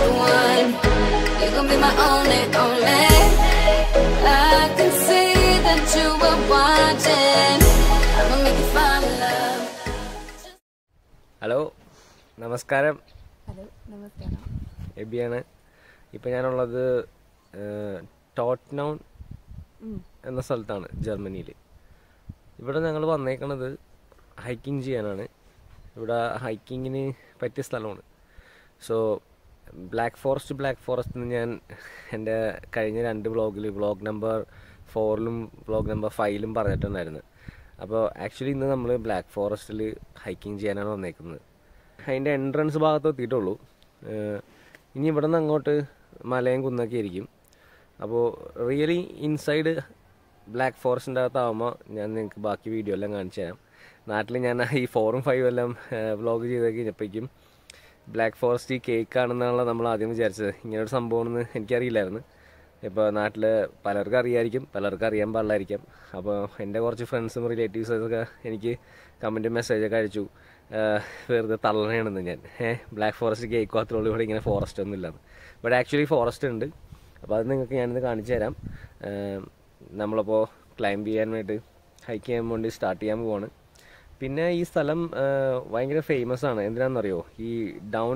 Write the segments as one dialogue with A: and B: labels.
A: the one. You're gonna be my only, only. I can see that you were watching. I'ma make you fall in love.
B: Hello നമസ്കാരം
C: hello നമസ്കാരം
B: എബിയാണ് ഇപ്പം ഞാനുള്ളത് ടോട്ട്നൗൺ എന്ന സ്ഥലത്താണ് ജർമ്മനിയിൽ ഇവിടെ ഞങ്ങൾ വന്നേക്കണത് ഹൈക്കിങ് ചെയ്യാനാണ് ഇവിടെ ഹൈക്കിങ്ങിന് പറ്റിയ സ്ഥലമാണ് so black forest black forest എന്ന് ഞാൻ എൻ്റെ കഴിഞ്ഞ രണ്ട് വ്ളോഗിൽ വ്ളോഗ് നമ്പർ ഫോറിലും വ്ളോഗ് നമ്പർ ഫൈവിലും പറഞ്ഞിട്ടുണ്ടായിരുന്നു അപ്പോൾ ആക്ച്വലി ഇന്ന് നമ്മൾ ബ്ലാക്ക് ഫോറസ്റ്റിൽ ഹൈക്കിങ് ചെയ്യാനാണ് വന്നേക്കുന്നത് അതിൻ്റെ എൻട്രൻസ് ഭാഗത്ത് എത്തിയിട്ടുള്ളൂ ഏഹ് ഇനി ഇവിടെ നിന്ന് അങ്ങോട്ട് മലയും കുന്നൊക്കെ ആയിരിക്കും അപ്പോൾ റിയലി ഇൻസൈഡ് ബ്ലാക്ക് ഫോറസ്റ്റിൻ്റെ അകത്താവുമ്പോൾ ഞാൻ നിങ്ങൾക്ക് ബാക്കി വീഡിയോ എല്ലാം കാണിച്ചു തരാം നാട്ടിൽ ഞാൻ ഈ ഫോറും ഫൈവും എല്ലാം വ്ളോഗ് ചെയ്ത് കഴിഞ്ഞപ്പോഴേക്കും ബ്ലാക്ക് ഫോറസ്റ്റ് ഈ കേക്ക് ആണെന്നാണല്ലോ നമ്മൾ ആദ്യം വിചാരിച്ചത് ഇങ്ങനൊരു സംഭവമാണെന്ന് എനിക്കറിയില്ലായിരുന്നു ഇപ്പോൾ നാട്ടിൽ പലർക്കും അറിയായിരിക്കും പലർക്കും അറിയാൻ പാടില്ലായിരിക്കാം അപ്പോൾ എൻ്റെ കുറച്ച് ഫ്രണ്ട്സും റിലേറ്റീവ്സൊക്കെ എനിക്ക് കമൻറ്റ് മെസ്സേജൊക്കെ അയച്ചു ആഹ് വെറുതെ തള്ളണയാണെന്ന് ഞാൻ ഏഹ് ബ്ലാക്ക് ഫോറസ്റ്റ് കേക്ക് മാത്രമേ ഉള്ളൂ ഇവിടെ ഇങ്ങനെ ഫോറസ്റ്റ് ഒന്നും ഇല്ലാന്ന് ബട്ട് ആക്ച്വലി ഫോറസ്റ്റ് ഉണ്ട് അപ്പോൾ അത് നിങ്ങൾക്ക് ഞാനിന്ന് കാണിച്ചു തരാം ആഹ് നമ്മളിപ്പോൾ ക്ലൈംബ് ചെയ്യാൻ വേണ്ടി ഹൈക്ക് ചെയ്യാൻ വേണ്ടി സ്റ്റാർട്ട് ചെയ്യാൻ പോവാണ് പിന്നെ ഈ സ്ഥലം ആഹ് ഭയങ്കര ഫേമസ് ആണ് എന്തിനാണെന്നറിയോ ഈ ഡൗൺ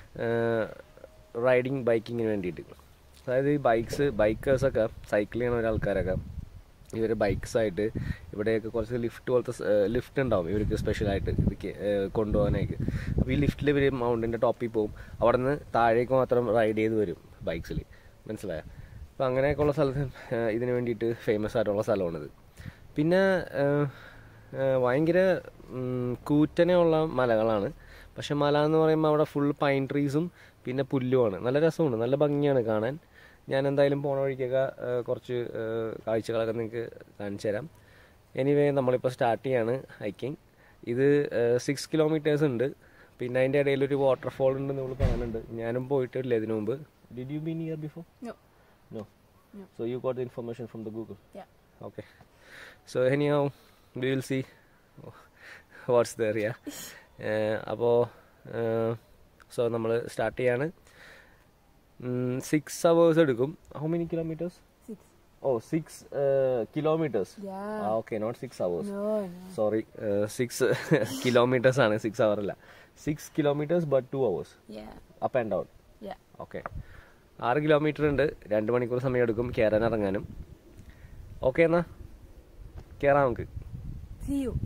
B: റൈഡിങ് ബൈക്കിങ്ങിന് വേണ്ടിയിട്ട് അതായത് ഈ ബൈക്സ് ബൈക്കേഴ്സൊക്കെ സൈക്കിൾ ചെയ്യണ ഒരാൾക്കാരൊക്കെ ഇവർ ബൈക്സായിട്ട് ഇവിടെയൊക്കെ കുറച്ച് ലിഫ്റ്റ് പോലത്തെ ലിഫ്റ്റ് ഉണ്ടാവും ഇവർക്ക് സ്പെഷ്യലായിട്ട് ഇത് കെ- ഏഹ് കൊണ്ടുപോകാനായിട്ട് അപ്പോൾ ഈ ലിഫ്റ്റിൽ ഇവർ മൗണ്ടിൻ്റെ ടോപ്പിൽ പോകും അവിടെ നിന്ന് താഴേക്ക് മാത്രം റൈഡ് ചെയ്ത് വരും ബൈക്സിൽ മനസ്സിലായോ അപ്പോൾ അങ്ങനെയൊക്കെയുള്ള സ്ഥലത്ത് ഏഹ് ഇതിന് വേണ്ടിയിട്ട് ഫേമസ് ആയിട്ടുള്ള സ്ഥലമാണിത് പിന്നെ ഏഹ്, ഏഹ് ഭയങ്കര ഉം, കൂറ്റനെയുള്ള മലകളാണ് പക്ഷെ മല എന്ന് പറയുമ്പോൾ അവിടെ ഫുൾ പൈൻ ട്രീസും പിന്നെ പുല്ലുമാണ് നല്ല രസമുണ്ട് നല്ല ഭംഗിയാണ് കാണാൻ ഞാൻ എന്തായാലും പോണ വഴിക്കൊക്കെ ഏഹ്, കുറച്ച് ഏഹ്, കാഴ്ചകളൊക്കെ നിങ്ങൾക്ക് കാണിച്ചു തരാം എനിവേ നമ്മളിപ്പോൾ സ്റ്റാർട്ട് ചെയ്യാണ് ഹൈക്കിങ് ഇത് സിക്സ് കിലോമീറ്റേഴ്സ് ഉണ്ട് പിന്നെ അതിൻ്റെ ഇടയിൽ ഒരു വാട്ടർഫോൾ ഉണ്ട് നമ്മൾ പറയുന്നുണ്ട് ഞാനും പോയിട്ടില്ല ഇതിനു മുമ്പ് did you been here before
C: No.
B: No. So you got the information from the Google.
C: Yeah.
B: Okay. So anyhow, we will see what's there. Yeah. അപ്പോൾ സോ നമ്മൾ സ്റ്റാർട്ട് ചെയ്യാണ് സിക്സ് അവേഴ്സ് എടുക്കും how many kilometres
C: six
B: oh six kilometres
C: Yeah.
B: Okay not six hours
C: no no
B: sorry six kilometres ആണ് six hour അല്ല six kilometres but two hours
C: ya
B: up and down
C: ya
B: okay ആറ് kilometre ഉണ്ട് രണ്ട് മണിക്കൂർ സമയം എടുക്കും കയറാൻ ഇറങ്ങാനും ഓക്കെ എന്നാ കയറാം നമുക്ക്
C: സീ യു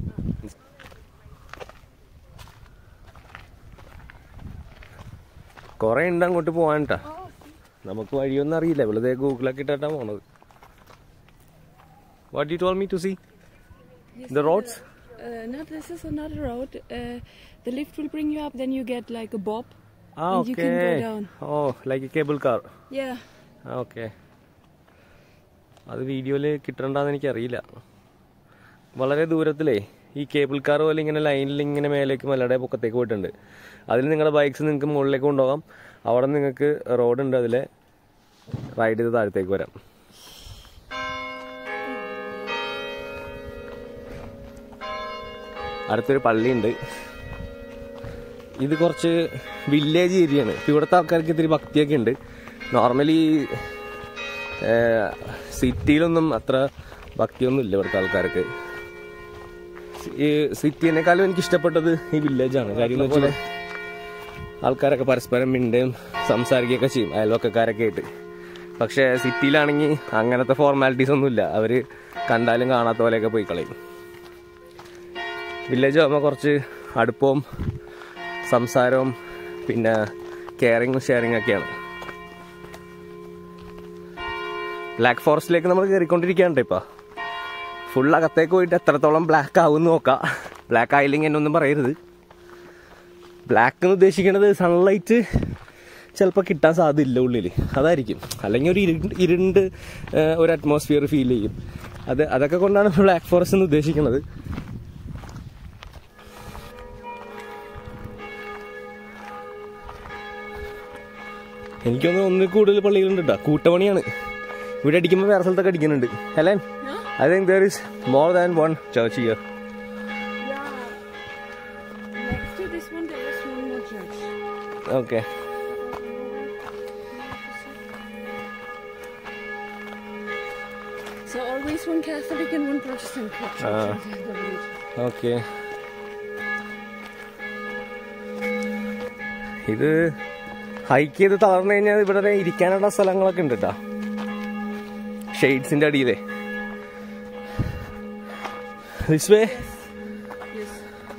B: കുറേ ഉണ്ട് അങ്ങോട്ട് പോകാൻ കേട്ടാ നമുക്ക് വഴിയൊന്നും അറിയില്ല വെറുതെ ഗൂഗിളൊക്കെ ഇട്ടാ പോണത് what you told me to see the roads
C: Uh, no, this is another road. Uh, the lift will bring you up, then you get like a bob.
B: ആ
C: And you
B: okay
C: can go down.
B: Oh like cable car
C: Yeah.
B: Okay അത് വീഡിയോയിൽ കിട്ടണ്ടെന്ന് എനിക്കറിയില്ല വളരെ ദൂരത്തിലേ ഈ cable car പോലെ ഇങ്ങനെ ലൈനിൽ ഇങ്ങനെ മേലേക്ക് മലയുടെ പൊക്കത്തേക്ക് പോയിട്ടുണ്ട് അതിൽ നിങ്ങളുടെ ബൈക്സ് നിങ്ങൾക്ക് മുകളിലേക്ക് കൊണ്ടുപോകാം അവിടെ നിങ്ങൾക്ക് റോഡുണ്ട് അതിലെ റൈഡ് ചെയ്ത് താഴത്തേക്ക് വരാം അടുത്തൊരു പള്ളിയുണ്ട് ഇത് കുറച്ച് വില്ലേജ് ഏരിയയാണ് ഇപ്പം ഇവിടുത്തെ ആൾക്കാർക്ക് ഇത്തിരി ഭക്തിയൊക്കെ ഉണ്ട് നോർമലി സിറ്റിയിലൊന്നും അത്ര ഭക്തിയൊന്നും ഇല്ല ഇവിടുത്തെ ആൾക്കാർക്ക് ഈ സിറ്റിനേക്കാളും എനിക്ക് ഇഷ്ടപ്പെട്ടത് ഈ വില്ലേജാണ് കാര്യം എന്ന് വെച്ചാൽ ആൾക്കാരൊക്കെ പരസ്പരം മിണ്ടുകയും സംസാരിക്കുകയൊക്കെ ചെയ്യും അയൽവക്കക്കാരൊക്കെ ആയിട്ട് പക്ഷേ സിറ്റിയിലാണെങ്കിൽ അങ്ങനത്തെ ഫോർമാലിറ്റീസ് ഒന്നുമില്ല അവർ കണ്ടാലും കാണാത്ത പോലെയൊക്കെ പോയി കളയും വില്ലേജ് ആകുമ്പോൾ കുറച്ച് അടുപ്പവും സംസാരവും പിന്നെ കെയറിങ്ങും ഷെയറിങ് ഒക്കെയാണ് ബ്ലാക്ക് ഫോറസ്റ്റിലേക്ക് നമ്മൾ കയറിക്കൊണ്ടിരിക്കുകയാണ് ഇപ്പം ഫുൾ അകത്തേക്ക് പോയിട്ട് എത്രത്തോളം ബ്ലാക്ക് ആവും നോക്കാം ബ്ലാക്ക് ആയില്ലെങ്കിൽ എന്നെ ഒന്നും പറയരുത് ബ്ലാക്ക് എന്ന് ഉദ്ദേശിക്കുന്നത് സൺലൈറ്റ് ചിലപ്പോൾ കിട്ടാൻ സാധ്യതയില്ല ഉള്ളിൽ അതായിരിക്കും അല്ലെങ്കിൽ ഒരു ഇരുണ്ട് ഇരുണ്ട് ഏഹ്, ഒരു അറ്റ്മോസ്ഫിയർ ഫീൽ ചെയ്യും അത് അതൊക്കെ കൊണ്ടാണ് ബ്ലാക്ക് ഫോറസ്റ്റ് എന്ന് ഉദ്ദേശിക്കുന്നത് എനിക്കൊന്ന് ഒന്നിൽ കൂടുതൽ പള്ളികളുണ്ട് കേട്ടോ കൂട്ടപണിയാണ് ഇവിടെ അടിക്കുമ്പോൾ വേറെ സ്ഥലത്തൊക്കെ അടിക്കുന്നുണ്ട് Helen I think there is more than one church here
C: Next to this one, there is one more church.
B: Okay
C: So always one Catholic and one Protestant church.
B: Ah.
C: in the village.
B: Okay ഇത് hike ചെയ്ത് തളർന്നു കഴിഞ്ഞാൽ ഇവിടെ ദേ ഇരിക്കാനുള്ള സ്ഥലങ്ങളൊക്കെ ഉണ്ട് കേട്ടോ ഷെയ്ഡ്സിന്റെ അടിയിലെ ദിസ് വേ
C: Yes.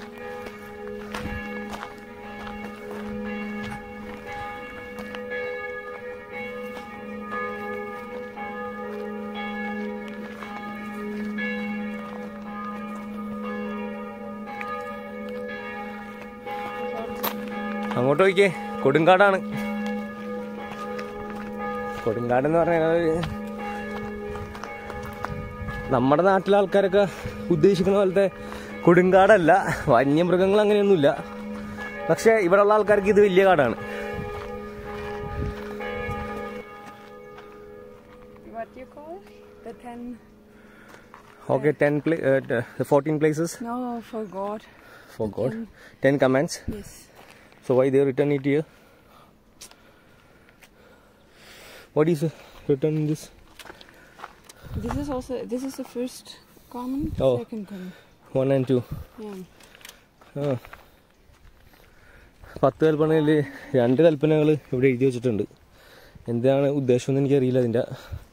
B: അങ്ങോട്ട് നോക്കിയേ കൊടുങ്കാടാണ് കൊടുങ്കാട് എന്ന് പറഞ്ഞാൽ നമ്മുടെ നാട്ടിലെ ആൾക്കാരൊക്കെ ഉദ്ദേശിക്കുന്ന പോലത്തെ കൊടുങ്കാടല്ല വന്യമൃഗങ്ങൾ അങ്ങനെയൊന്നുമില്ല പക്ഷെ ഇവിടെയുള്ള ആൾക്കാർക്ക് ഇത് വലിയ കാടാണ്
C: What do you call the ten?
B: Okay ten play fourteen places
C: No, for God.
B: For God ten commands
C: Yes.
B: So why they return it here? What is written in this?
C: This is also this is the first command,
B: Oh.
C: second command.
B: One and two.
C: Yeah.
B: ആ പത്ത് കൽപ്പനയിൽ രണ്ട് കൽപ്പനകൾ ഇവിടെ എഴുതി വെച്ചിട്ടുണ്ട് എന്താണ് ഉദ്ദേശം എന്ന് എനിക്കറിയില്ല അതിൻ്റെ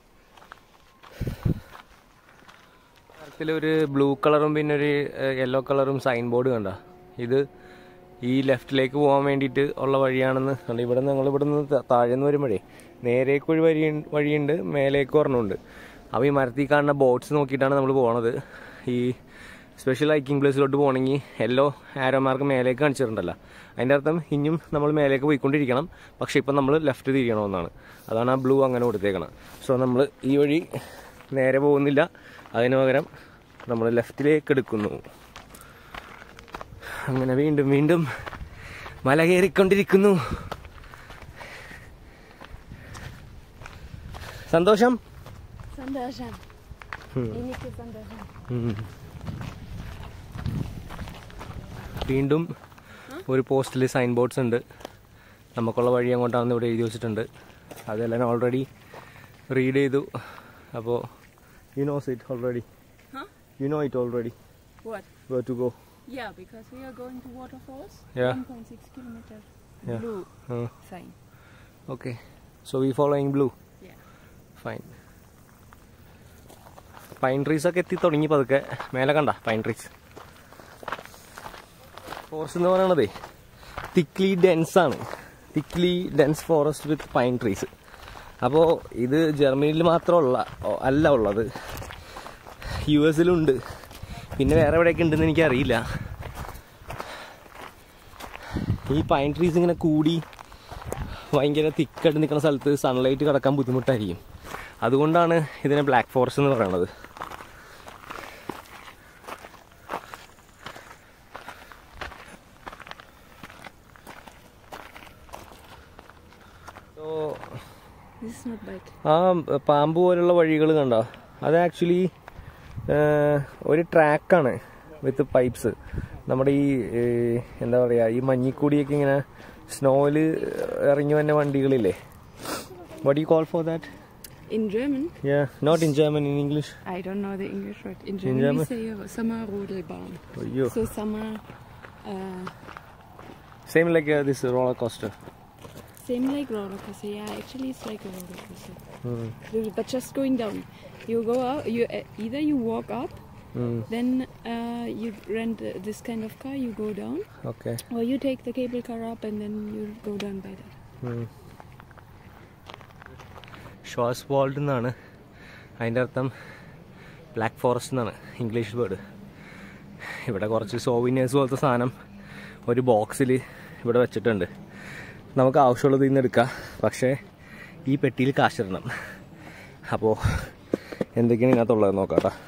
B: ഒരു ബ്ലൂ കളറും പിന്നെ ഒരു യെല്ലോ കളറും സൈൻ ബോർഡ് കണ്ട ഇത് ഈ ലെഫ്റ്റിലേക്ക് പോകാൻ വേണ്ടിയിട്ട് ഉള്ള വഴിയാണെന്ന് കണ്ട ഇവിടെ ഞങ്ങൾ ഇവിടെ നിന്ന് താഴെ നിന്ന് വരുമ്പോഴേ നേരേക്ക് ഒരു വഴി വഴിയുണ്ട് മേലേക്ക് ഒരെണ്ണമുണ്ട് അപ്പോൾ ഈ മരത്തിൽ കാണുന്ന ബോട്ട്സ് നോക്കിയിട്ടാണ് നമ്മൾ പോണത് ഈ സ്പെഷ്യൽ ഹൈക്കിംഗ് പ്ലേസിലോട്ട് പോകണമെങ്കിൽ യെല്ലോ ആരോമാർക്ക് മേലേക്ക് കാണിച്ചിട്ടുണ്ടല്ലോ അതിൻ്റെ അർത്ഥം ഇനിയും നമ്മൾ മേലേക്ക് പോയിക്കൊണ്ടിരിക്കണം പക്ഷേ ഇപ്പം നമ്മൾ ലെഫ്റ്റ് തിരിയണമെന്നാണ് അതാണ് ആ ബ്ലൂ അങ്ങനെ കൊടുത്തേക്കണം സോ നമ്മൾ ഈ വഴി നേരെ പോകുന്നില്ല അതിന് പകരം നമ്മൾ ലെഫ്റ്റിലേക്ക് എടുക്കുന്നു അങ്ങനെ വീണ്ടും വീണ്ടും മല കയറിക്കൊണ്ടിരിക്കുന്നു സന്തോഷം
C: Sandashan. Inike Sandashan.
B: ഉം. വീണ്ടും ഒരു പോസ്റ്റിൽ സൈൻ ബോർഡ്സ് ഉണ്ട് നമുക്കുള്ള വഴി അങ്ങോട്ടാണെന്ന് ഇവിടെ എഴുതി വെച്ചിട്ടുണ്ട് അതെല്ലാം ഓൾറെഡി റീഡ് ചെയ്തു അപ്പോൾ you knows it already
C: Huh?
B: You know it already
C: What?
B: Where to go
C: Yeah, because we are going to waterfalls.
B: Yeah.
C: 1.6 kilometers.
B: Yeah.
C: Blue sign.
B: Okay so we following blue
C: Yeah.
B: Fine pine trees ഒക്കെ എത്തി തുടങ്ങി പതുക്കെ മേലെ കണ്ട pine trees forest എന്ന് പറയണതേ thickly dense ആണ് thickly dense forest with pine trees അപ്പോൾ ഇത് ജർമ്മനിയിൽ മാത്രമുള്ള ഓ, അല്ല ഉള്ളത് യു എസിലുണ്ട് പിന്നെ വേറെ എവിടെയൊക്കെ ഉണ്ടെന്ന് എനിക്കറിയില്ല ഈ പൈൻ ട്രീസ് ഇങ്ങനെ കൂടി ഭയങ്കര തിക്കായിട്ട് നിൽക്കുന്ന സ്ഥലത്ത് സൺലൈറ്റ് കിടക്കാൻ ബുദ്ധിമുട്ടായിരിക്കും അതുകൊണ്ടാണ് ഇതിനെ ബ്ലാക്ക് ഫോറസ്റ്റ് എന്ന് പറയുന്നത് So,
C: This is not bad.
B: ആ പാമ്പ് പോലുള്ള വഴികൾ കണ്ടോ അത് ആക്ച്വലി ഒരു ട്രാക്കാണ് വിത്ത് പൈപ്സ് നമ്മുടെ ഈ ഏഹ്, എന്താ പറയുക ഈ മഞ്ഞിക്കൂടിയൊക്കെ ഇങ്ങനെ സ്നോയിൽ ഇറങ്ങി വന്ന വണ്ടികളില്ലേ what you call for that
C: In German,
B: Yeah, not in German, in English.
C: I don't know the English word. In German,
B: German?
C: we say uh, Sommerrodelbahn.
B: Ayyo.
C: So summer, uh,
B: Same like uh, this roller coaster.
C: same like roller coaster. Yeah, actually it's like a roller coaster.
B: Mm.
C: But just going down. You go out. You uh, either you walk up,
B: Mm.
C: then uh, you rent uh, this kind of car. You go down,
B: Okay.
C: or you take the cable car up and then you go down by that.
B: Mm. Schwarzwald എന്നാണ് അതിൻ്റെ അർത്ഥം black forest എന്നാണ് English word ഇവിടെ കുറച്ച് സോവിനേഴ്സ് പോലത്തെ സാധനം ഒരു ബോക്സിൽ ഇവിടെ വെച്ചിട്ടുണ്ട് നമുക്ക് ആവശ്യമുള്ളത് ഇന്ന് എടുക്കാം പക്ഷേ ഈ പെട്ടിയിൽ കാശിടണം അപ്പോൾ എന്തൊക്കെയാണ് ഇതിനകത്തുള്ളത് നോക്കാം കേട്ടോ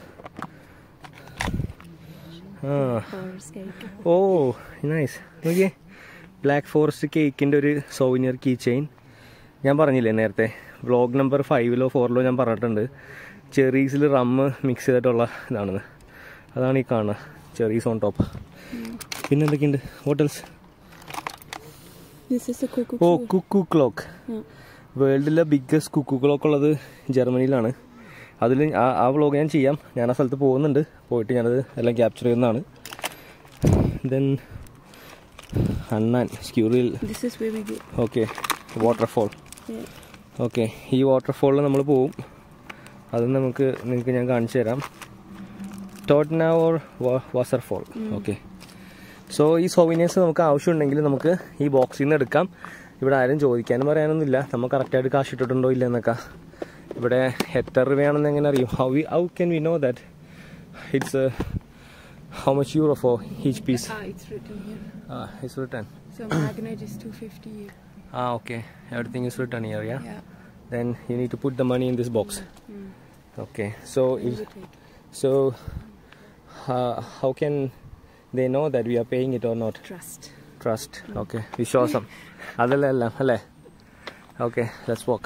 B: ആ
C: Forest cake.
B: ഓ നൈസ് നോക്കിയേ ബ്ലാക്ക് ഫോറസ്റ്റ് കേക്കിൻ്റെ ഒരു സോവിനിയർ കീ ചെയിൻ ഞാൻ പറഞ്ഞില്ലേ നേരത്തെ വ്ളോഗ് നമ്പർ ഫൈവിലോ ഫോറിലോ ഞാൻ പറഞ്ഞിട്ടുണ്ട് ചെറീസിൽ റമ്മ് മിക്സ് ചെയ്തിട്ടുള്ള ഇതാണെന്ന് അതാണ് ഈ കാണുന്നത് ചെറീസ് ഓൺ ടോപ്പ് പിന്നെ എന്തൊക്കെയുണ്ട് hotels
C: This is a cuckoo.
B: Oh
C: clock.
B: Cuckoo clock
C: Yeah.
B: വേൾഡിലെ ബിഗ്ഗസ്റ്റ് കുക്കു ക്ലോക്ക് ഉള്ളത് ജർമ്മനിയിലാണ് അതിൽ ആ ആ വ്ളോഗ് ഞാൻ ചെയ്യാം ഞാൻ ആ സ്ഥലത്ത് പോകുന്നുണ്ട് പോയിട്ട് ഞാനത് എല്ലാം ക്യാപ്ചർ ചെയ്യുന്നതാണ് ദെൻ അണ്ണാൻ squirrel
C: This is where we go.
B: Okay waterfall
C: Yeah.
B: Okay ഈ വാട്ടർഫോളിൽ നമ്മൾ പോവും അത് നമുക്ക് നിങ്ങൾക്ക് ഞാൻ കാണിച്ചു തരാം Todtnau or waterfall okay so ഈ സോവിനിയേഴ്സ് നമുക്ക് ആവശ്യമുണ്ടെങ്കിൽ നമുക്ക് ഈ ബോക്സിൽ നിന്ന് എടുക്കാം ഇവിടെ ആരും ചോദിക്കാനും പറയാനൊന്നുമില്ല നമ്മൾ കറക്റ്റായിട്ട് കാശ് ഇട്ടിട്ടുണ്ടോ ഇല്ല എന്നൊക്കെ ഇവിടെ എത്ര രൂപയാണെന്ന് എങ്ങനെ അറിയും how we how can we know that it's how much euro for each piece
C: Ah, it's written here.
B: ആ it's written
C: So magnet is 250 here.
B: ആ okay everything is written here ya
C: Yeah.
B: then you need to put the money in this box
C: Mm.
B: okay so if,
C: Hesitate.
B: so uh, how can they know that we are paying it or not
C: Trust.
B: trust okay വിശ്വാസം അതല്ല എല്ലാം അല്ലേ okay let's walk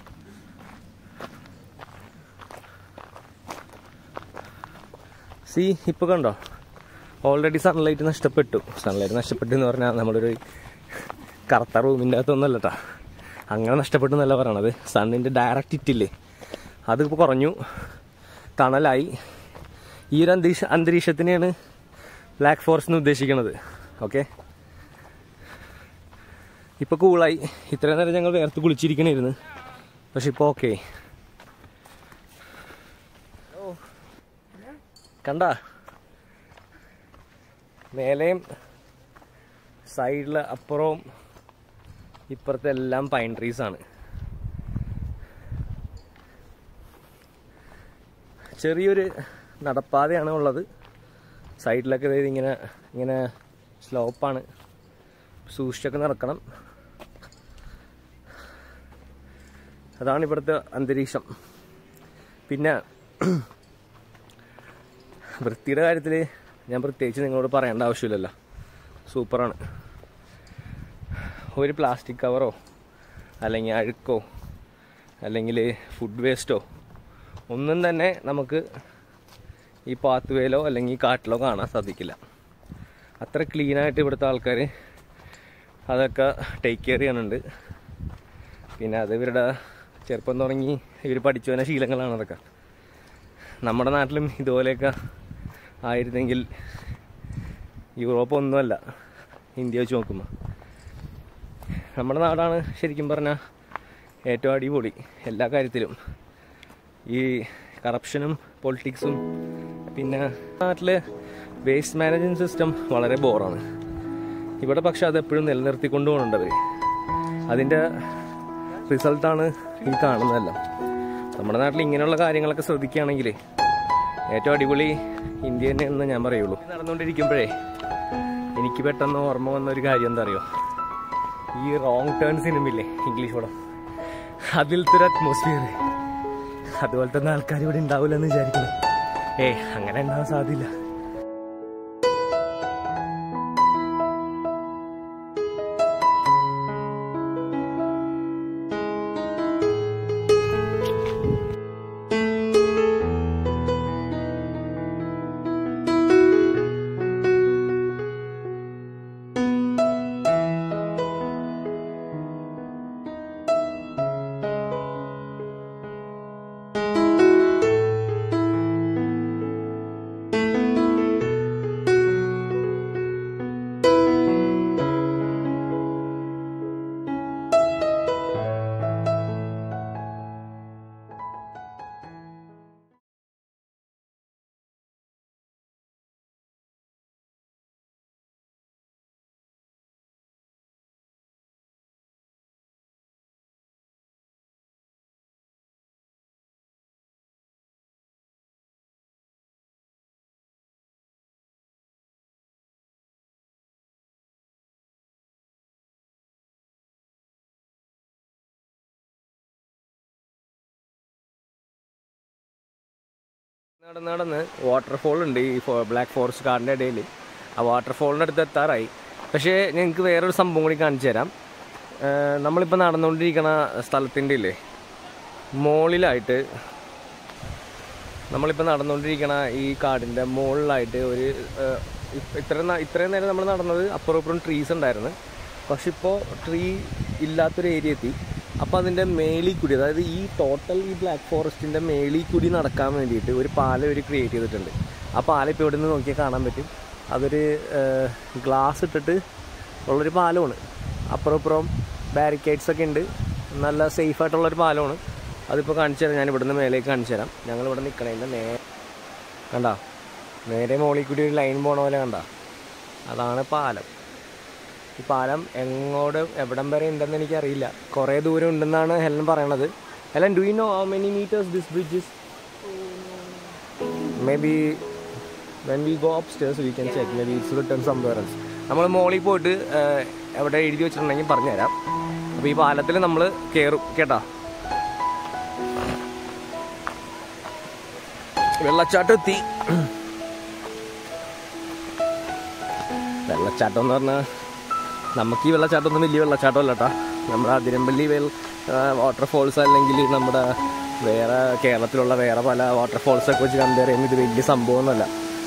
B: C ഇപ്പൊ കണ്ടോ already sunlight നഷ്ടപ്പെട്ടു sunlight നഷ്ടപ്പെട്ടു എന്ന് പറഞ്ഞാൽ നമ്മളൊരു കറുത്ത റൂമിൻ്റെ അകത്തൊന്നല്ല കേട്ടോ അങ്ങനെ നഷ്ടപ്പെട്ടു എന്നല്ല പറയണത് സണ്ണിൻ്റെ ഡയറക്റ്റ് ഇറ്റില്ലേ അതിപ്പോൾ കുറഞ്ഞു തണലായി ഈ ഒരു അന്തരീക്ഷ അന്തരീക്ഷത്തിനെയാണ് ബ്ലാക്ക് ഫോറസ്റ്റ് എന്ന് ഉദ്ദേശിക്കുന്നത് ഓക്കെ ഇപ്പോൾ കൂളായി ഇത്രയും നേരം ഞങ്ങൾ വേർത്ത് കുളിച്ചിരിക്കണമായിരുന്നു പക്ഷെ ഇപ്പോൾ ഓക്കെ കണ്ട മേലെയും സൈഡിൽ അപ്പുറവും ഇപ്പുറത്തെ എല്ലാം പൈൻ ട്രീസ് ആണ് ചെറിയൊരു നടപ്പാതയാണ് ഉള്ളത് സൈഡിലൊക്കെ ദേ ഇങ്ങനെ ഇങ്ങനെ സ്ലോപ്പാണ് സൂക്ഷിച്ചൊക്കെ നടക്കണം അതാണ് ഇവിടുത്തെ അന്തരീക്ഷം പിന്നെ വൃത്തിയുടെ കാര്യത്തിൽ ഞാൻ പ്രത്യേകിച്ച് നിങ്ങളോട് പറയേണ്ട ആവശ്യമില്ലല്ലോ സൂപ്പറാണ് ഒരു പ്ലാസ്റ്റിക് കവറോ അല്ലെങ്കിൽ അഴുക്കോ അല്ലെങ്കിൽ ഫുഡ് വേസ്റ്റോ ഒന്നും തന്നെ നമുക്ക് ഈ പാത്ത് വേയിലോ അല്ലെങ്കിൽ കാട്ടിലോ കാണാൻ സാധിക്കില്ല അത്ര ക്ലീനായിട്ട് ഇവിടുത്തെ ആൾക്കാർ അതൊക്കെ ടേക്ക് കെയർ ചെയ്യുന്നുണ്ട് പിന്നെ അത് ഇവരുടെ ചെറുപ്പം തുടങ്ങി ഇവർ പഠിച്ചു വരുന്ന ശീലങ്ങളാണ് അതൊക്കെ നമ്മുടെ നാട്ടിലും ഇതുപോലെയൊക്കെ ആയിരുന്നെങ്കിൽ യൂറോപ്പ് ഒന്നുമല്ല ഇന്ത്യ വെച്ച് നോക്കുമ്പോൾ നമ്മുടെ നാടാണ് ശരിക്കും പറഞ്ഞാൽ ഏറ്റവും അടിപൊളി എല്ലാ കാര്യത്തിലും ഈ കറപ്ഷനും പൊളിറ്റിക്സും പിന്നെ നാട്ടിലെ വേസ്റ്റ് മാനേജ്മെൻറ്റ് സിസ്റ്റം വളരെ ബോറാണ് ഇവിടെ പക്ഷെ അത് എപ്പോഴും നിലനിർത്തിക്കൊണ്ട് പോകുന്നുണ്ട് അവർ അതിൻ്റെ റിസൾട്ടാണ് ഈ കാണുന്നതെല്ലാം നമ്മുടെ നാട്ടിൽ ഇങ്ങനെയുള്ള കാര്യങ്ങളൊക്കെ ശ്രദ്ധിക്കുകയാണെങ്കിൽ ഏറ്റവും അടിപൊളി ഇന്ത്യ തന്നെയെന്ന് ഞാൻ പറയുള്ളൂ നടന്നുകൊണ്ടിരിക്കുമ്പോഴേ എനിക്ക് പെട്ടെന്ന് ഓർമ്മ വന്ന ഒരു കാര്യം എന്താ അറിയോ ഈ റോങ് ടേൺ സിനിമയില്ലേ ഇംഗ്ലീഷ് പടം അതിലത്തെ ഒരു അറ്റ്മോസ്ഫിയർ അതുപോലത്തെ ഒന്നും ആൾക്കാർ ഇവിടെ ഉണ്ടാവില്ല എന്ന് വിചാരിക്കുന്നു ഏ അങ്ങനെ ഉണ്ടാവാൻ സാധ്യല്ല നടന്ന് നടന്ന് വാട്ടർഫോൾ ഉണ്ട് ഈ ബ്ലാക്ക് ഫോറസ്റ്റ് കാടിൻ്റെ ഇടയിൽ ആ വാട്ടർഫോളിൻ്റെ അടുത്ത് എത്താറായി പക്ഷേ ഞങ്ങൾക്ക് വേറൊരു സംഭവം കൂടി കാണിച്ചു തരാം ഏഹ് നമ്മളിപ്പോൾ നടന്നുകൊണ്ടിരിക്കുന്ന സ്ഥലത്തിൻ്റെ ഇല്ലേ മുകളിലായിട്ട് നമ്മളിപ്പോൾ നടന്നുകൊണ്ടിരിക്കണ ഈ കാടിൻ്റെ മുകളിലായിട്ട് ഒരു ഏഹ്, ഇപ്പ- ഇത്രയും ന- ഇത്രയും നേരം നമ്മൾ നടന്നത് അപ്പുറം ഇപ്പുറം ട്രീസ് ഉണ്ടായിരുന്നു പക്ഷെ ഇപ്പോൾ ട്രീ ഇല്ലാത്തൊരു ഏരിയ എത്തി അപ്പോൾ അതിൻ്റെ മേളിൽ കൂടി അതായത് ഈ ടോട്ടൽ ഈ ബ്ലാക്ക് ഫോറസ്റ്റിൻ്റെ മേളിൽ കൂടി നടക്കാൻ വേണ്ടിയിട്ട് ഒരു പാലം ഒരു ക്രിയേറ്റ് ചെയ്തിട്ടുണ്ട് ആ പാലം ഇപ്പോൾ ഇവിടെ നിന്ന് നോക്കിയാൽ കാണാൻ പറ്റും അതൊരു ഗ്ലാസ് ഇട്ടിട്ട് ഉള്ളൊരു പാലമാണ് അപ്പുറം ഇപ്പുറം ബാരിക്കേഡ്സ് ഒക്കെ ഉണ്ട് നല്ല സേഫ് ആയിട്ടുള്ളൊരു പാലമാണ് അതിപ്പോൾ കാണിച്ചു തരാം ഞാൻ ഇവിടുന്ന് മേലേക്ക് കാണിച്ചു തരാം ഞങ്ങൾ ഇവിടെ നിൽക്കണതിൻ്റെ നേ കണ്ട നേരെ മുകളിൽ കൂടി ഒരു ലൈൻ പോണ പോലെ കണ്ട അതാണ് പാലം ഈ പാലം എങ്ങോട്ട് എവിടം വരെ ഉണ്ടെന്ന് എനിക്കറിയില്ല കുറേ ദൂരം ഉണ്ടെന്നാണ് ഹെലൻ പറയണത് Helen do you know how many metres this bridges maybe when we go up stairs we can check maybe it's written somewhere നമ്മൾ മോളിൽ പോയിട്ട് ഏഹ്, എവിടെ എഴുതി വെച്ചിട്ടുണ്ടെങ്കിൽ പറഞ്ഞുതരാം അപ്പോൾ ഈ പാലത്തിൽ നമ്മൾ കയറും കേട്ടാ വെള്ളച്ചാട്ടം എത്തി വെള്ളച്ചാട്ടം എന്ന് പറഞ്ഞാൽ നമുക്ക് ഈ വെള്ളച്ചാട്ടം ഒന്നും വലിയ വെള്ളച്ചാട്ടമല്ല കേട്ടോ നമ്മുടെ അതിരമ്പള്ളി വെൽ വാട്ടർഫോൾസ് അല്ലെങ്കിൽ നമ്മുടെ വേറെ കേരളത്തിലുള്ള വേറെ പല വാട്ടർഫോൾസൊക്കെ വെച്ച് കമ്പയർ ചെയ്യുമ്പോൾ ഇത് വലിയ സംഭവമൊന്നുമല്ല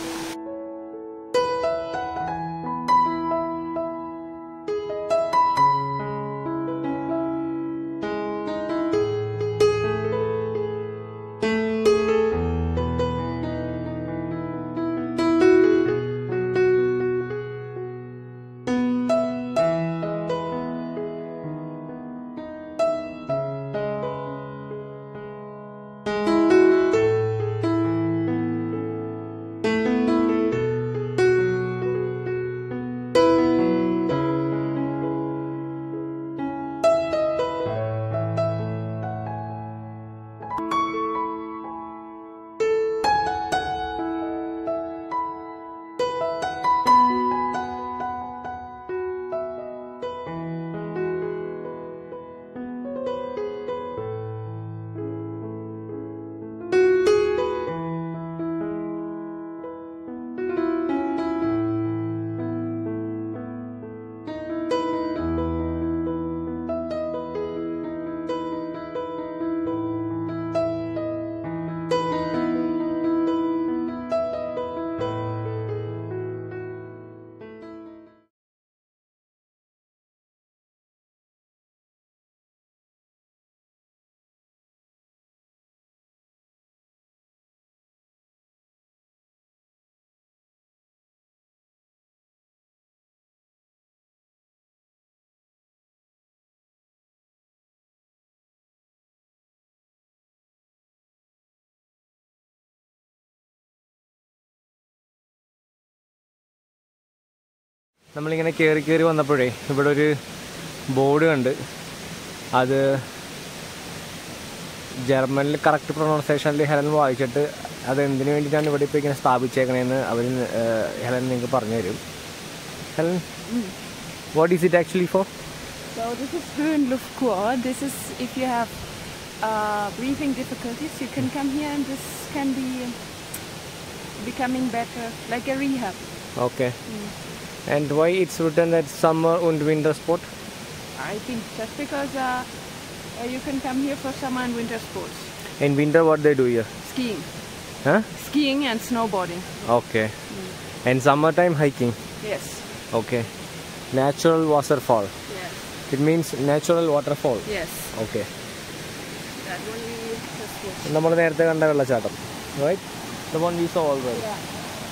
B: നമ്മളിങ്ങനെ കയറി കയറി വന്നപ്പോഴേ ഇവിടെ ഒരു ബോർഡ് കണ്ട് അത് ജർമ്മനിൽ കറക്റ്റ് പ്രൊണൗൺസിയേഷനിൽ ഹെലൻ വായിച്ചിട്ട് അത് എന്തിനു വേണ്ടിയിട്ടാണ് ഇവിടെ ഇപ്പോൾ ഇങ്ങനെ സ്ഥാപിച്ചേക്കണേന്ന് അവർ ഹെലൻ നിങ്ങൾക്ക് പറഞ്ഞു തരും Helen what is it actually for
C: So this is Höhenluftkur. This is if you have uh, breathing difficulties, you can come here and this can be becoming better, like a rehab.
B: Okay and why it's written that summer and winter spot
C: I think just because uh, uh, you can come here for summer and winter sports,
B: in winter what they do here
C: skiing,
B: Huh?
C: skiing and snowboarding.
B: Okay. And summertime hiking.
C: Yes.
B: Okay. Natural waterfall.
C: Yes.
B: It means natural waterfall.
C: Yes.
B: Okay.
C: That one we just watched.
B: നമ്മൾ നേരത്തെ കണ്ട വെള്ളച്ചാട്ടം right the one we saw already
C: Yeah.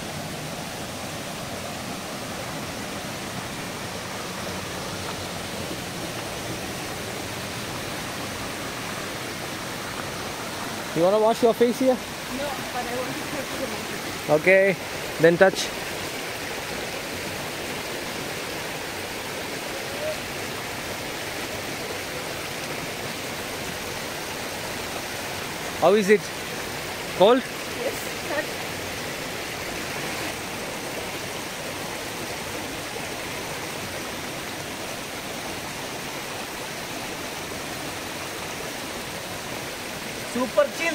B: You wanna wash your face here?
C: No, but I want to touch the mountain.
B: Okay. Then touch. How is it? Cold?
C: Yes. Touch.
B: Super chill.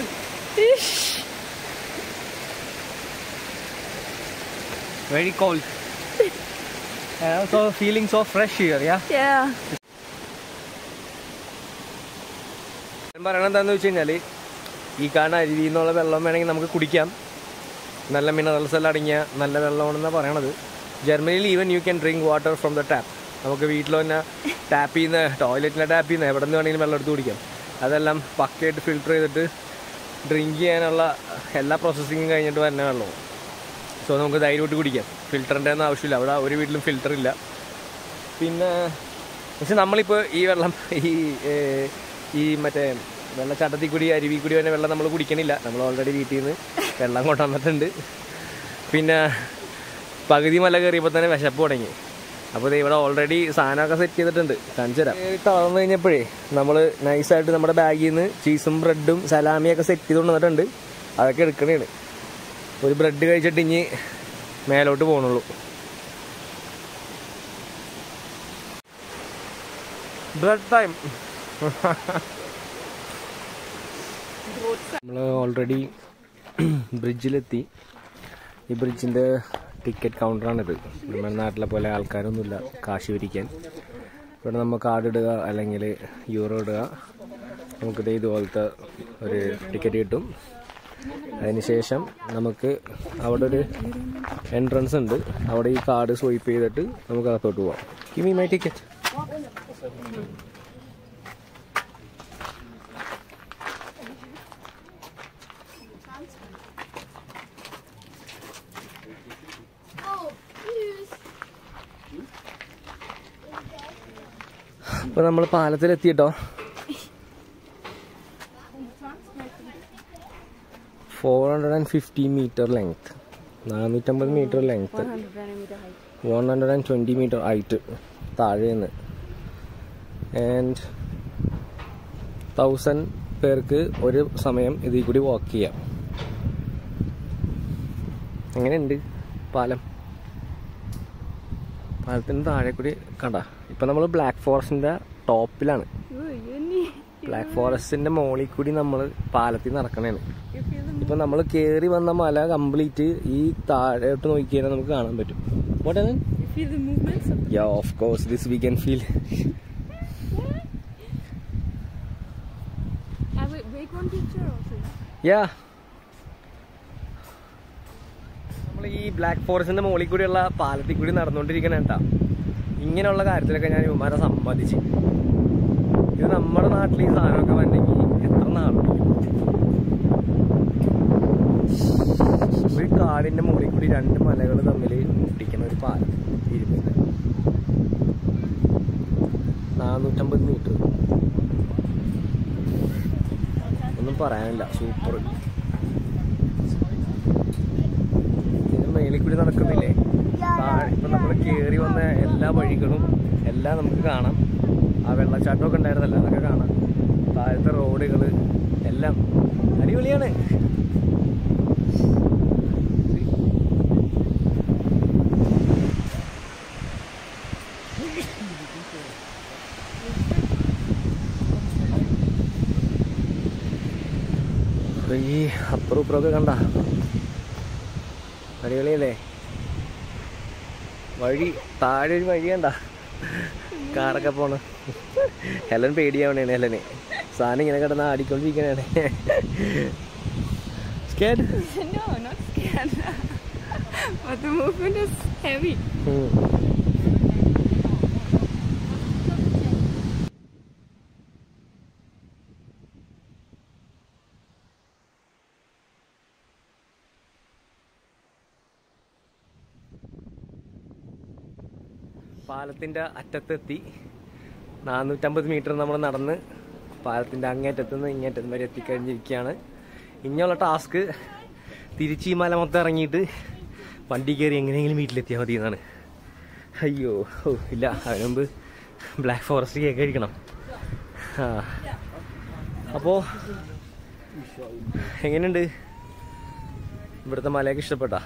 B: Very cold. and also feeling so fresh here, yeah?
C: Yeah.
B: ഞാൻ പറയണത് എന്താണെന്ന് വെച്ച് കഴിഞ്ഞാൽ ഈ കാണുന്ന അരുവിയിൽ നിന്നുള്ള വെള്ളം വേണമെങ്കിൽ നമുക്ക് കുടിക്കാം നല്ല മിനറൽസ് എല്ലാം അടങ്ങിയ നല്ല വെള്ളമാണെന്നാണ് പറയണത് ജർമ്മനിയിൽ even you can drink water from the tap നമുക്ക് വീട്ടിൽ തന്നെ ടാപ്പ് ചെയ്യുന്ന ടോയ്ലറ്റിൻ്റെ ടാപ്പ് ചെയ്യുന്ന എവിടെ നിന്ന് വേണമെങ്കിലും വെള്ളം എടുത്ത് കുടിക്കാം അതെല്ലാം പക്കയായിട്ട് ഫിൽറ്റർ ചെയ്തിട്ട് ഡ്രിങ്ക് ചെയ്യാനുള്ള എല്ലാ പ്രോസസ്സിങ്ങും കഴിഞ്ഞിട്ട് വരുന്ന വെള്ളവും സോ നമുക്ക് ധൈര്യമായിട്ട് കുടിക്കാം ഫിൽറ്ററിൻ്റെ ഒന്നും ആവശ്യമില്ല അവിടെ ഒരു വീട്ടിലും ഫിൽറ്റർ ഇല്ല പിന്നെ പക്ഷെ നമ്മളിപ്പോൾ ഈ വെള്ളം ഈ ഏഹ്, ഈ മറ്റേ വെള്ളച്ചാട്ടത്തിൽ കൂടി അരുവി കൂടി വരുന്ന വെള്ളം നമ്മൾ കുടിക്കണില്ല നമ്മൾ ഓൾറെഡി വീട്ടിൽ നിന്ന് വെള്ളം കൊണ്ടുവന്നിട്ടുണ്ട് പിന്നെ പകുതി മല കയറിയപ്പോൾ തന്നെ വിശപ്പ് തുടങ്ങി അപ്പോൾ ദേ ഇവിടെ ഓൾറെഡി സാധനമൊക്കെ സെറ്റ് ചെയ്തിട്ടുണ്ട് കാണിച്ചു തരാം കേറി തളർന്നു കഴിഞ്ഞപ്പോഴേ നമ്മൾ നൈസായിട്ട് നമ്മുടെ ബാഗിൽ നിന്ന് ചീസും ബ്രെഡും സലാമിയൊക്കെ സെറ്റ് ചെയ്ത് കൊണ്ടുവന്നിട്ടുണ്ട് അതൊക്കെ എടുക്കണേണ് ഒരു ബ്രെഡ് കഴിച്ചിട്ട് ഇനി മേലോട്ട് പോകണുള്ളൂ ബ്രെഡ് ടൈം നമ്മൾ ഓൾറെഡി ബ്രിഡ്ജിലെത്തി ഈ ബ്രിഡ്ജിൻ്റെ ടിക്കറ്റ് കൗണ്ടറാണിത് നമ്മുടെ നാട്ടിലെ പോലെ ആൾക്കാരൊന്നുമില്ല കാശ് പിരിക്കാൻ ഇവിടെ നമ്മൾ കാർഡ് ഇടുക അല്ലെങ്കിൽ യൂറോ ഇടുക നമുക്കിത് ഇതുപോലത്തെ ഒരു ടിക്കറ്റ് കിട്ടും അതിനുശേഷം നമുക്ക് അവിടെ ഒരു എൻട്രൻസ് ഉണ്ട് അവിടെ ഈ കാർഡ് സ്വൈപ്പ് ചെയ്തിട്ട് നമുക്ക് അകത്തോട്ട് പോവാം കിമി മൈ ടിക്കറ്റ് ഇപ്പൊ നമ്മൾ പാലത്തിലെത്തിട്ടോ four hundred and fifty metre length നാനൂറ്റമ്പത് metre length
C: 100 meter height.
B: One hundred and twenty metre height താഴെ നിന്ന് ആൻഡ് തൗസൻഡ് പേർക്ക് ഒരു സമയം ഇതിൽ കൂടി വാക്ക് ചെയ്യാം എങ്ങനെയുണ്ട് പാലം പാലത്തിന് താഴെ കൂടി കണ്ട ഇപ്പം നമ്മൾ ബ്ലാക്ക് ഫോറസ്റ്റിൻ്റെ ടോപ്പിലാണ്
C: Ooh, you need.
B: ബ്ലാക്ക് ഫോറസ്റ്റിൻ്റെ മുകളിൽ കൂടി നമ്മൾ പാലത്തിൽ നടക്കണേണ്
C: You feel the
B: ഇപ്പൊ നമ്മൾ കേറി വന്ന മല കംപ്ലീറ്റ് ഈ താഴോട്ട് നോക്കിയാൽ നമുക്ക് കാണാൻ പറ്റും What is it?
C: you feel the movements of
B: Yeah, of course, this we can feel.
C: I will make one picture also.
B: Yeah. നമ്മൾ ഈ ബ്ലാക്ക് ഫോറസ്റ്റിന്റെ മുകളിൽ കൂടിയുള്ള പാലത്തിൽ കൂടി നടന്നുകൊണ്ടിരിക്കണ കേട്ടാ ഇങ്ങനെയുള്ള കാര്യത്തിലൊക്കെ ഞാൻ ഇവന്മാരെ സമ്മതിച്ച് ഇത് നമ്മുടെ നാട്ടിൽ ഈ സാധനമൊക്കെ വന്നെങ്കിൽ എത്ര നാളുണ്ട് ഒരു കാടിന്റെ മുകളിൽ കൂടി രണ്ട് മലകൾ തമ്മിൽ മുട്ടിക്കുന്ന ഒരു പാലം ഇരുമില്ല നാനൂറ്റമ്പത് മീറ്റർ ഒന്നും പറയാനില്ല സൂപ്പർ ഇതിന് മേളിൽ കൂടി നടക്കുന്നില്ലേ താഴെ ഇപ്പൊ നമ്മൾ കേറി വന്ന എല്ലാ വഴികളും എല്ലാം നമുക്ക് കാണാം ആ വെള്ളച്ചാട്ടമൊക്കെ ഉണ്ടായിരുന്നല്ലോ അതൊക്കെ കാണാം താഴത്തെ റോഡുകൾ എല്ലാം അടിപൊളിയാണ് അപ്പൊ ഈ അപ്പുറം ഇപ്പുറമൊക്കെ കണ്ട അടിപൊളിയല്ലേ വഴി താഴെ ഒരു വഴി കണ്ട കാറൊക്കെ പോണ് ഹെലൻ പേടിയാവണേണ് ഹെലന് സാധനം ഇങ്ങനെ കിടന്ന് ആടിക്കൊണ്ടിരിക്കണേ Scared?
C: no, not scared. but the movement is heavy.
B: ഉം. പാലത്തിൻ്റെ അറ്റത്തെത്തി നാനൂറ്റമ്പത് മീറ്റർ നമ്മൾ നടന്ന് പാലത്തിൻ്റെ അങ്ങേറ്റത്ത് നിന്ന് ഇങ്ങേറ്റം വരെ എത്തിക്കഴിഞ്ഞിരിക്കുകയാണ് ഇനിയുള്ള ടാസ്ക് തിരിച്ച് ഈ മല മൊത്തം ഇറങ്ങിയിട്ട് വണ്ടി കയറി എങ്ങനെയെങ്കിലും വീട്ടിലെത്തിയാൽ മതി എന്നാണ് അയ്യോ ഓ ഇല്ല അതിന് മുമ്പ് ബ്ലാക്ക് ഫോറസ്റ്റ് കേക്ക് കഴിക്കണം ആ അപ്പോൾ എങ്ങനെയുണ്ട് ഇവിടുത്തെ മലയൊക്കെ ഇഷ്ടപ്പെട്ടാ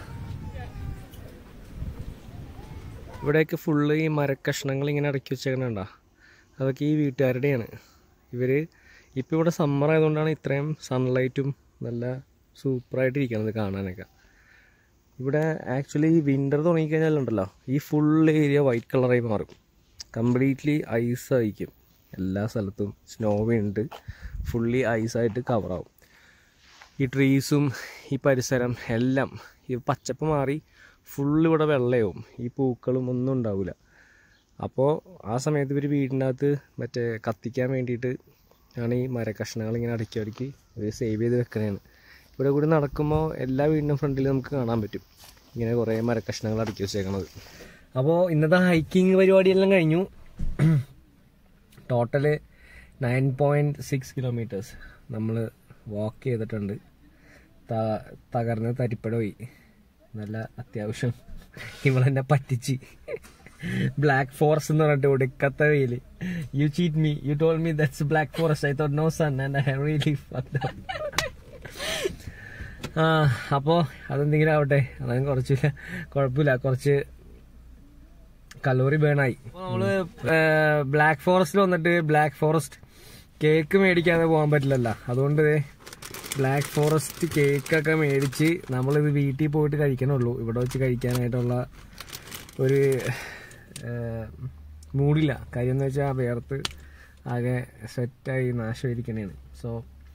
B: ഇവിടെയൊക്കെ ഫുള്ള് ഈ മരക്കഷ്ണങ്ങൾ ഇങ്ങനെ ഇറക്കി വെച്ചേക്കണണ്ട അതൊക്കെ ഈ വീട്ടുകാരുടെയാണ് ഇവർ ഇപ്പോൾ ഇവിടെ സമ്മർ ആയതുകൊണ്ടാണ് ഇത്രയും സൺലൈറ്റും നല്ല സൂപ്പറായിട്ട് ഇരിക്കണത് കാണാനൊക്കെ ഇവിടെ ആക്ച്വലി വിൻ്റർ തുടങ്ങിക്കഴിഞ്ഞാലുണ്ടല്ലോ ഈ ഫുൾ ഏരിയ വൈറ്റ് കളറായി മാറും കംപ്ലീറ്റ്ലി ഐസ് ആയിരിക്കും എല്ലാ സ്ഥലത്തും സ്നോ വീണിട്ട് ഫുള്ളി ഐസായിട്ട് കവറാവും ഈ ട്രീസും ഈ പരിസരം എല്ലാം ഈ പച്ചപ്പ് മാറി ഫുള്ള് ഇവിടെ വെള്ളയാവും ഈ പൂക്കളും ഒന്നും ഉണ്ടാവില്ല അപ്പോൾ ആ സമയത്ത് ഇവർ വീടിൻ്റെ അകത്ത് മറ്റേ കത്തിക്കാൻ വേണ്ടിയിട്ട് ആണ് ഈ മരക്കഷ്ണങ്ങൾ ഇങ്ങനെ അടുക്കി അടുക്കി ഇവർ സേവ് ചെയ്ത് വെക്കണതാണ് ഇവിടെ കൂടി നടക്കുമ്പോൾ എല്ലാ വീടിനും ഫ്രണ്ടിൽ നമുക്ക് കാണാൻ പറ്റും ഇങ്ങനെ കുറേ മരക്കഷ്ണങ്ങൾ അടുക്കി വെച്ചേക്കണത് അപ്പോൾ ഇന്നത്തെ ഹൈക്കിംഗ് പരിപാടിയെല്ലാം കഴിഞ്ഞു total nine point six kilometres നമ്മൾ വാക്ക് ചെയ്തിട്ടുണ്ട് ത- തകർന്ന് തരിപ്പടമായി നല്ല അത്യാവശ്യം ഇവളെന്നെ പറ്റിച്ച് ബ്ലാക്ക് ഫോറസ്റ്റ് എന്ന് പറഞ്ഞിട്ട് ഒടുക്കത്ത വെയില് you cheat me you told me that's black forest I thought no sun and I really ആ അപ്പോൾ അതെന്തെങ്കിലും ആവട്ടെ അതൊന്നും കുറച്ചില്ല കുഴപ്പമില്ല കുറച്ച് കലോറി ബേണായി നമ്മള് ബ്ലാക്ക് ഫോറസ്റ്റിൽ വന്നിട്ട് ബ്ലാക്ക് ഫോറസ്റ്റ് കേക്ക് മേടിക്കാതെ പോകാൻ പറ്റില്ലല്ലോ അതുകൊണ്ട് ബ്ലാക്ക് ഫോറസ്റ്റ് കേക്കൊക്കെ മേടിച്ച് നമ്മളിത് വീട്ടിൽ പോയിട്ട് കഴിക്കണുള്ളൂ ഇവിടെ വെച്ച് കഴിക്കാനായിട്ടുള്ള ഒരു മൂടില്ല കാര്യം എന്ന് വെച്ചാൽ വേർത്ത് ആകെ സെറ്റായി നാശമായിരിക്കണേണ് സോ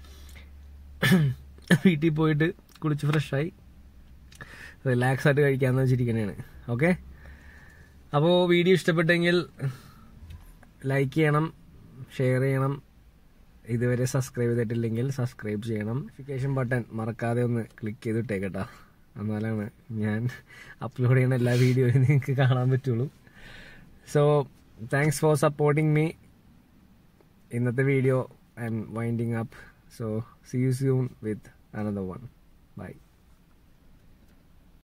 B: വീട്ടിൽ പോയിട്ട് കുളിച്ച് ഫ്രഷായി റിലാക്സ് ആയിട്ട് കഴിക്കാമെന്ന് വെച്ചിരിക്കണേണ് ഓക്കെ അപ്പോൾ വീഡിയോ ഇഷ്ടപ്പെട്ടെങ്കിൽ ലൈക്ക് ചെയ്യണം ഷെയർ ചെയ്യണം ഇതുവരെ സബ്സ്ക്രൈബ് ചെയ്തിട്ടില്ലെങ്കിൽ സബ്സ്ക്രൈബ് ചെയ്യണം നോട്ടിഫിക്കേഷൻ ബട്ടൺ മറക്കാതെ ഒന്ന് ക്ലിക്ക് ചെയ്തിട്ടേക്കട്ടാ എന്നാലാണ് ഞാൻ അപ്ലോഡ് ചെയ്യുന്ന എല്ലാ വീഡിയോയും നിങ്ങൾക്ക് കാണാൻ പറ്റുള്ളൂ so thanks for supporting me ഇന്നത്തെ video I'm winding up so see you soon with another one by